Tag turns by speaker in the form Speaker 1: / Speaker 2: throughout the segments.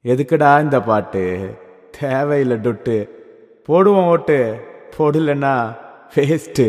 Speaker 1: எதுக்குடா இந்த பாட்டு தேவையில்லை டொட்டு போடுவோம் ஓட்டு போடலன்னா வேஸ்ட்டு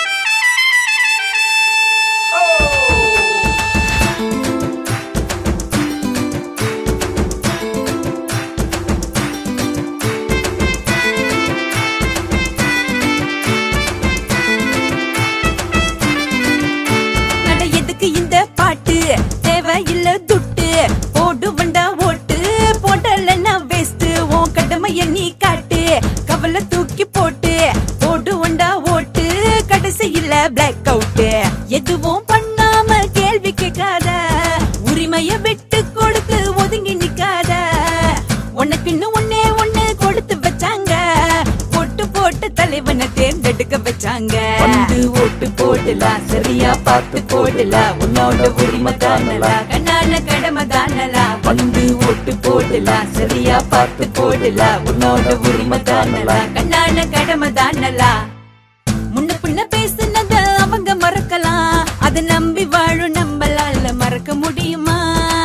Speaker 2: அட எதுக்கு இந்த பாட்டு தேவையில்ல துட்டு போடு வண்டா ஓட்டு போடலன்னா வேஸ்ட் உன் கடமைய நீ காட்டு கவலை தூக்கி போட்டு போடு வண்டா ஓட்டு கடைசியில பிளாக் அவுட் எதுவும் பண்ணாம கேள்வி கேட்காத உரிமைய விட்டு கொடுத்து ஒதுங்கி நிக்காத உனக்குன்னு ஒன்னே ஒண்ணு கொடுத்து வச்சாங்க போட்டு போட்டு தலைவனை தேர்ந்தெடுக்க வச்சாங்க வந்து ஓட்டு போடலாம் சரியா பார்த்து போடலாம் உன்னோட உரிமை தானலா கண்ணான கடமை தானலா வந்து ஓட்டு போடலாம் சரியா பார்த்து போடலாம் உன்னோட உரிமை தானலா கண்ணான கடமை தானலா முன்ன பின்ன பேசுனத அவங்க மறக்கலாம் அதை நம்பி வாழும் நம்மளால மறக்க முடியுமா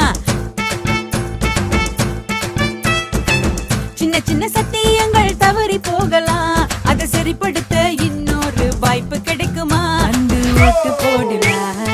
Speaker 2: சின்ன சின்ன சத்தியங்கள் தவறி போகலாம் அதை சரிப்படுத்த இன்னொரு வாய்ப்பு கிடைக்குமா அந்து ஓட்டு போடலாம்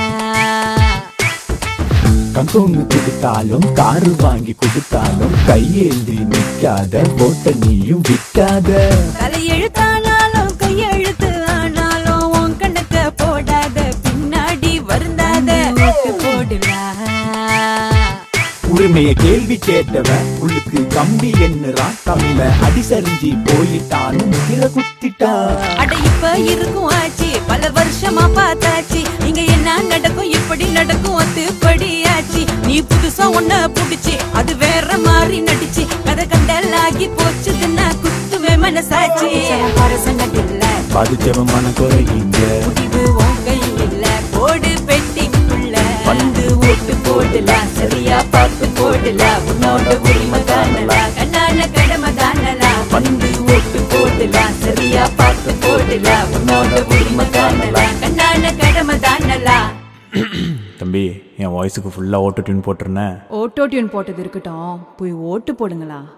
Speaker 3: கங்கோங்கு கொடுத்தாலும் காரு வாங்கி கொடுத்தாலும் கையேந்தி நிக்காத ஓட்ட நீயும் விக்காத
Speaker 2: தலையெழுத்தானாலும் கையெழுத்து ஆனாலும் உன் கணக்க போடாத பின்னாடி வருந்தாத ஓட்டு போடலாம்
Speaker 3: உரிமைய கேள்வி கேட்டவன் உள்ளுக்கு கம்பி என்னறான் தமிழ அடிசரிஞ்சி போயிட்டான்னு முகில குத்திட்டான்
Speaker 2: அட இப்ப இருக்கும் ஆச்சு பல வருஷமா பார்த்தாச்சு இங்க என்ன நடக்கும் இப்படி நடக்கும் அதுபடி ஆச்சு நீ புதுசா ஒன்ன புடிச்சு அது வேற மாதிரி நடிச்சு கதை கண்டலாகி போச்சுதுன்னா குத்துவே மனசாச்சு அரசனதில்ல
Speaker 3: பாதிச்சவன் மன குறையுங்க
Speaker 2: முடிவு உன் கையில் இல்ல போடு பெட்டிக்குள்ள வந்து ஓட்டு போடலாம் சரியா பார்த்து போடலாம் உன்னோட உரிமை தானலா கண்ணான கடமை தானலா வந்து ஓட்டு போடலாம் சரியா பார்த்து போடலாம் உன்னோட உரிமை தானலா கண்ணான கடமை தானலா
Speaker 1: தம்பி என் வாய்ஸுக்கு ஃபுல்லாக ஓட்டு டியூன் போட்டிருந்தேன்
Speaker 4: ஓட்டோ டியூன் போட்டது இருக்கட்டும் போய் ஓட்டு போடுங்களா